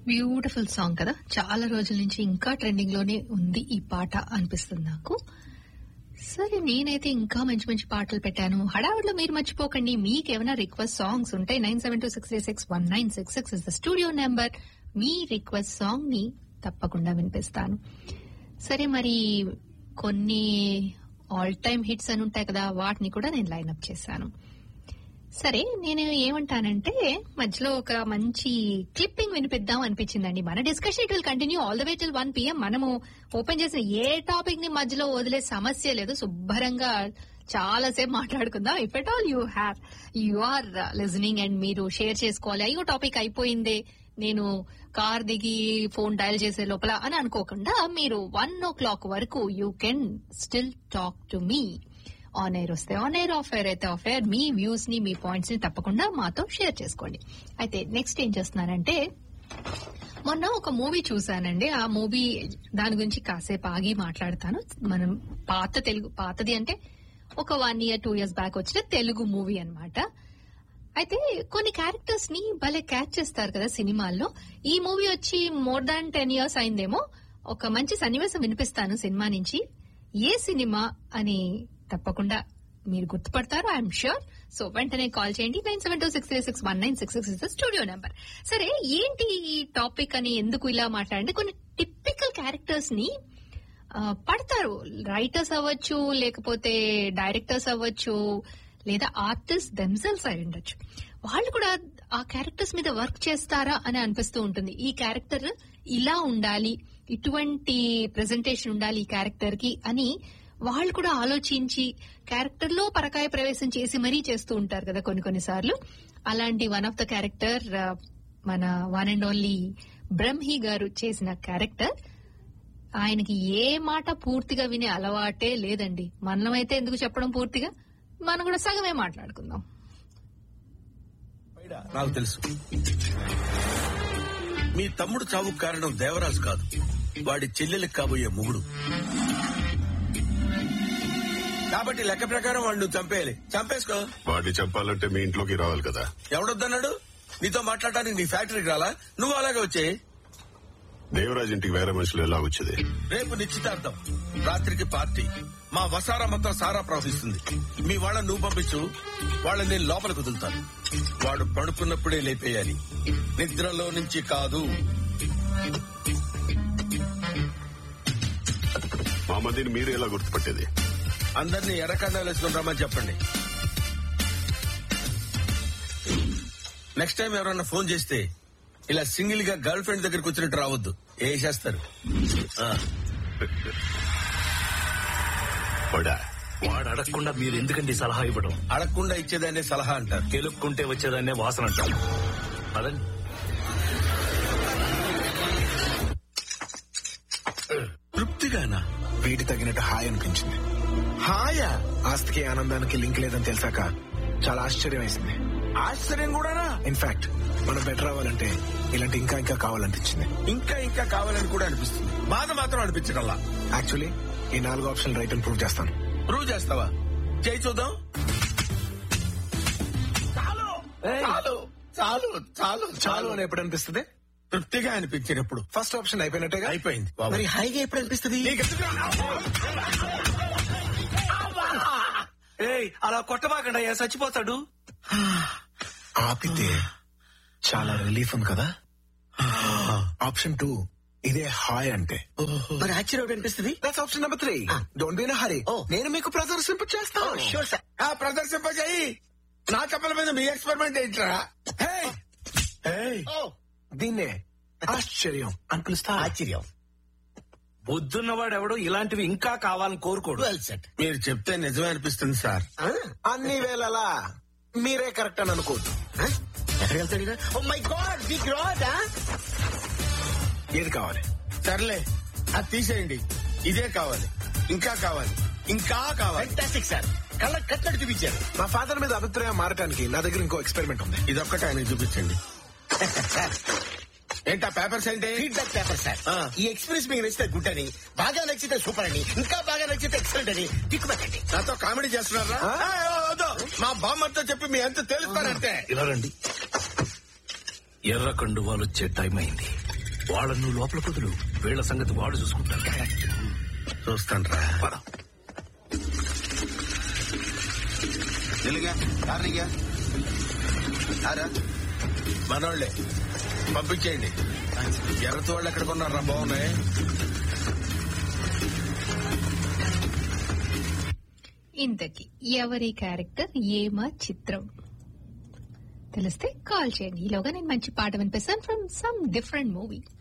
Beautiful song కదా చాలా రోజుల నుంచి ఇంకా ట్రెండింగ్ లోనే ఉంది ఈ పాట అనిపిస్తుంది నాకు సరే నేనైతే ఇంకా మంచి మంచి పాటలు పెట్టాను హడావుడిలో మీరు మర్చిపోకండి మీకు ఏమైనా రిక్వెస్ట్ సాంగ్స్ ఉంటే nine seven two six six one nine six six is the studio number మీ రిక్వెస్ట్ సాంగ్ ని తప్పకుండా వినిపిస్తాను సరే మరి కొన్ని ఆల్ టైమ్ హిట్స్ అని ఉంటాయి కదా వాటిని కూడా నేను లైన్అప్ చేశాను సరే నేను ఏమంటానంటే మధ్యలో ఒక మంచి క్లిప్పింగ్ వినిపిద్దాం అనిపించిందండి మన discussion it will continue all the way till one PM మనము ఓపెన్ చేసిన ఏ టాపిక్ ని మధ్యలో వదిలే సమస్య లేదు శుభ్రంగా చాలా సేపు మాట్లాడుకుందాం if at all you have you are listening and మీరు షేర్ చేసుకోవాలి అయ్యో టాపిక్ అయిపోయిందే నేను కార్ దిగి ఫోన్ డయల్ చేసే లోపల అని అనుకోకుండా మీరు వన్ ఓ క్లాక్ వరకు you can still talk to me on air వస్తే ఆన్ ఎయిర్ ఆఫ్ ఎయిర్ అయితే ఆఫ్ ఎయిర్ మీ వ్యూస్ ని మీ పాయింట్స్ ని తప్పకుండా మాతో షేర్ చేసుకోండి అయితే నెక్స్ట్ ఏం చేస్తున్నానంటే మొన్న ఒక మూవీ చూసానండి ఆ మూవీ దాని గురించి కాసేపు ఆగి మాట్లాడతాను మనం పాత తెలుగు పాతది అంటే ఒక one year two years back వచ్చిన తెలుగు మూవీ అన్నమాట అయితే కొన్ని క్యారెక్టర్స్ ని భలే క్యాచ్ చేస్తారు కదా సినిమాల్లో ఈ మూవీ వచ్చి మోర్ దాన్ టెన్ ఇయర్స్ అయిందేమో ఒక మంచి సన్నివేశం వినిపిస్తాను సినిమా నుంచి ఏ సినిమా అని తప్పకుండా మీరు గుర్తుపడతారు ఐఎమ్ ష్యూర్ సో వెంటనే కాల్ చేయండి nine seven two six three six one nine six six studio number సరే ఏంటి ఈ టాపిక్ అని ఎందుకు ఇలా మాట్లాడండి కొన్ని టిపికల్ క్యారెక్టర్స్ ని ఆ, పడతారు రైటర్స్ అవ్వచ్చు లేకపోతే డైరెక్టర్స్ అవ్వచ్చు లేదా ఆర్టిస్ట్ దెమ్సెల్స్ అయి ఉండొచ్చు వాళ్ళు కూడా ఆ క్యారెక్టర్స్ మీద వర్క్ చేస్తారా అని అనిపిస్తూ ఉంటుంది ఈ క్యారెక్టర్ ఇలా ఉండాలి ఇటువంటి ప్రెజెంటేషన్ ఉండాలి ఈ క్యారెక్టర్ కి అని వాళ్ళు కూడా ఆలోచించి క్యారెక్టర్ లో పరకాయ ప్రవేశం చేసి మరీ చేస్తూ ఉంటారు కదా కొన్ని కొన్నిసార్లు అలాంటి వన్ ఆఫ్ ద క్యారెక్టర్ మన వన్ అండ్ ఓన్లీ బ్రహ్మి గారు చేసిన క్యారెక్టర్ ఆయనకి ఏ మాట పూర్తిగా వినే అలవాటే లేదండి మనమైతే ఎందుకు చెప్పడం పూర్తిగా మనం కూడా సగమే మాట్లాడుకుందాం నాకు తెలుసు మీ తమ్ముడు చావుకు కారణం దేవరాజు కాదు వాడి చెల్లెలకు కాబోయే మొగుడు కాబట్టి లెక్క ప్రకారం వాడిని నువ్వు చంపేయాలి చంపేసుకో వాడిని చెప్పాలంటే మీ ఇంట్లోకి రావాలి కదా ఎవడొద్దన్నాడు నీతో మాట్లాడటానికి నీ ఫ్యాక్టరీకి రాలా నువ్వు అలాగే వచ్చే దేవరాజ్ ఇంటికి వేరే మనుషులు ఎలా వచ్చేది రేపు నిశ్చితార్థం రాత్రికి పార్టీ మా వసారా మొత్తం సారా ప్రవహిస్తుంది మీ వాళ్ళని నువ్వు పంపించు వాళ్ళని నేను లోపలికి వదులుతాను వాడు పడుకున్నప్పుడే లేపేయాలి నిద్రలో నుంచి కాదు మా మందిని మీరు ఎలా గుర్తుపట్టేది అందరినీ ఎర్రకండాలు వేసుకుని రమ్మని చెప్పండి నెక్స్ట్ టైం ఎవరన్నా ఫోన్ చేస్తే ఇలా సింగిల్ గా గర్ల్ ఫ్రెండ్ దగ్గరికి వచ్చినట్టు రావద్దు వేసేస్తారు ఆ, వాడా వాడు అడగకుండా మీరు ఎందుకండి సలహా ఇవ్వడం అడగకుండా ఇచ్చేదాన్ని సలహా అంటారు గెలుక్కుంటే వచ్చేదాన్నే వాసన అంటారు పదండి తృప్తిగానా వీటి తగినట్టు హాయ్ అనిపించింది హాయా ఆస్తికి ఆనందానికి లింక్ లేదని తెలిసాక చాలా ఆశ్చర్యం వేసింది ఆశ్చర్యం కూడానా ఇన్ఫాక్ట్ మనం బెటర్ అవ్వాలంటే ఇలాంటి ఇంకా ఇంకా కావాలనిపించింది ఇంకా ఇంకా కావాలని కూడా అనిపిస్తుంది బాధ మాత్రం అనిపించగల యాక్చువల్లీ ఈ నాలుగు ఆప్షన్ రైట్ అని ప్రూవ్ చేస్తాను ప్రూవ్ చేస్తావా చేయి చూద్దాం చాలు చాలు చాలు చాలు చాలు అని ఎప్పుడు అనిపిస్తుంది తృప్తిగా అనిపించినప్పుడు ఫస్ట్ ఆప్షన్ అయిపోయినట్టేగా అయిపోయింది బాబు. మరి హాయిగా ఎప్పుడు అనిపిస్తుంది ఏయ్ అలా కొట్టబాకండి అయ్యా చచ్చిపోతాడు ఆపితే చాలా రిలీఫ్ ఉంది కదా ఆప్షన్ టూ ఇదే హాయ్ అంటే మరి ఆశ్చర్యం అనిపిస్తుంది that's option number three don't be hurry Oh. నేను మీకు ప్రదర్శింప చేస్తాను షూర్ సార్ ఆ ప్రదర్శింపజేయి నా కప్పల మీద మీ ఎక్స్పెరిమెంట్ ఏంట్రా హేయ్! హేయ్! దీన్నే ఆశ్చర్యం అని పిలుస్తా ఆశ్చర్యం బుద్ధున్నవాడు ఎవడు ఇలాంటివి ఇంకా కావాలని కోరుకోడు వెల్ సెట్ మీరు చెప్తే నిజమే అనిపిస్తుంది సార్ అన్ని వేళలా మీరే కరెక్ట్ అని అనుకోవద్దు ఎక్కడికి వెళ్తాడు oh my god big rod ఏది కావాలి సర్లే అది తీసేయండి ఇదే కావాలి ఇంకా కావాలి ఇంకా కావాలి ఫ్యాంటాస్టిక్ సార్ కళ్ళ కట్టడి చూపించారు మా ఫాదర్ మీద అభిప్రాయం మారటానికి నా దగ్గర ఇంకో ఎక్స్పెరిమెంట్ ఉంది ఇదొక్కటి ఆయనకు చూపించండి సార్ ఏంటా పేపర్స్ ఏంటి ఫీడ్బ్యాక్ పేపర్ సార్ ఆ. ఈ ఎక్స్పీరియన్స్ మీకు నచ్చితే గుడ్ అని బాగా నచ్చితే సూపర్ అని ఇంకా బాగా నచ్చితే ఎక్సలెంట్ అని టిక్ పెట్టండి నాతో కామెడీ చేస్తున్నారా ఆ? ఆ, వద్దు. మా బామ్మతో చెప్పి మీ ఎంత తెలుస్తారంటే ఇలా రండి ఎర్ర కండువాలు వచ్చే టైం అయింది వాళ్ళను నువ్వు లోపల కుదురు వీళ్ళ సంగతి వాడు చూసుకుంటారు చూస్తాను రా పద. నిలుగా రారిగా రారా మనోళ్ళే పంపించేయండి ఎర్రతి వాళ్ళు ఎక్కడ కొన్నారా బాగున్నాయి ఇంతకి ఎవరి క్యారెక్టర్ ఏమా చిత్రం తెలిస్తే కాల్ చేయండి ఈలోగా నేను మంచి పాట వినిపిస్తాను ఫ్రమ్ సమ్ డిఫరెంట్ మూవీ